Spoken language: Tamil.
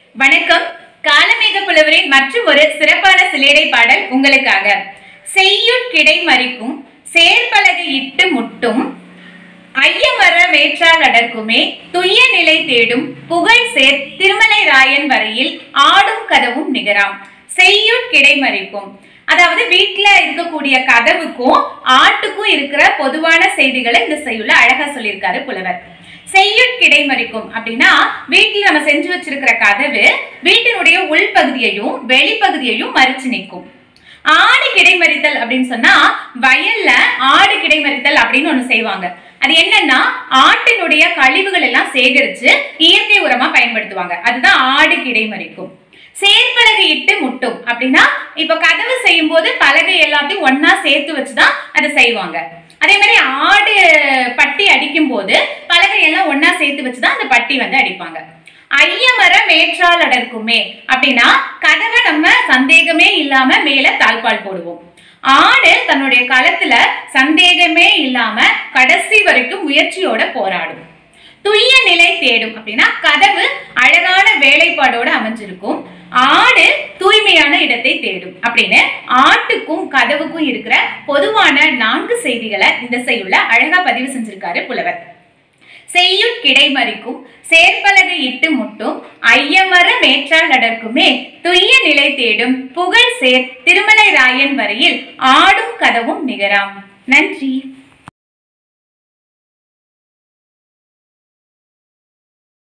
வணக்கம் காலமேக புலவரின் மற்றும் ஒரு சிறப்பான சிலேடை பாடல் உங்களுக்காக செய்யுட் கிடை மறிக்கும் சேர்பலகை இட்டு முட்டும் ஐயமர மேற்றால் அடர்க்குமே துய்ய நிலை தேடும் புகழ் சேர் திருமலை ராயன் வரையில் ஆடும் கதவும் நிகராம் செய்யுட் கிடை மறிக்கும் அதாவது வீட்ல இருக்கக்கூடிய கதவுக்கும் ஆட்டுக்கும் இருக்கிற பொதுவான செய்திகளை இந்த செய்யுள்ள அழகா சொல்லியிருக்காரு புலவர் செய்யுட் கிடைமறிக்கும் அப்படின்னா வீட்டில் நம்ம செஞ்சு வச்சிருக்கிற கதவு வீட்டினுடைய உள்பகுதியையும் வெளிப்பகுதியையும் மறிச்சு நிற்கும் ஆடு கிடைமறித்தல் அப்படின்னு சொன்னா வயல்ல ஆடு கிடைமறித்தல் அப்படின்னு ஒண்ணு செய்வாங்க அது என்னன்னா ஆட்டினுடைய கழிவுகள் எல்லாம் சேகரிச்சு இயற்கை உரமா பயன்படுத்துவாங்க அதுதான் ஆடு கிடைமறிக்கும் சேர்ப்பலகை இட்டு முட்டும் அப்படின்னா இப்ப கதவு செய்யும் போது பலகை எல்லாத்தையும் ஒன்னா சேர்த்து வச்சுதான் அதை செய்வாங்க அதே மாதிரி ஆடு பட்டி அடிக்கும் போது பலகை எல்லாம் ஒன்னா சேர்த்து வச்சுதான் அந்த பட்டி வந்து அடிப்பாங்க ஐயமர மேற்றால் அடர்க்குமே அப்படின்னா கதவை நம்ம சந்தேகமே இல்லாம மேல தாழ்பால் போடுவோம் ஆடு தன்னுடைய களத்துல சந்தேகமே இல்லாம கடைசி வரைக்கும் முயற்சியோட போராடும் துய்ய நிலை தேடும் அப்படின்னா கதவு அழகான வேலைப்பாடோட அமைஞ்சிருக்கும் ஆடு தூய்மையான இடத்தை தேடும் அப்படின்னு ஆட்டுக்கும் கதவுக்கும் இருக்கிற பொதுவான நான்கு செய்திகளை இந்த செய்யுள்ள அழகா பதிவு செஞ்சிருக்காரு புலவர் செய்யுட் கிடைமறிக்கும் சேர்ப்பலகை இட்டு முட்டும் ஐயமர மேற்றால் நடக்குமே துய்ய நிலை தேடும் புகழ் சேர் திருமலை ராயன் வரையில் ஆடும் கதவும் நிகராம் நன்றி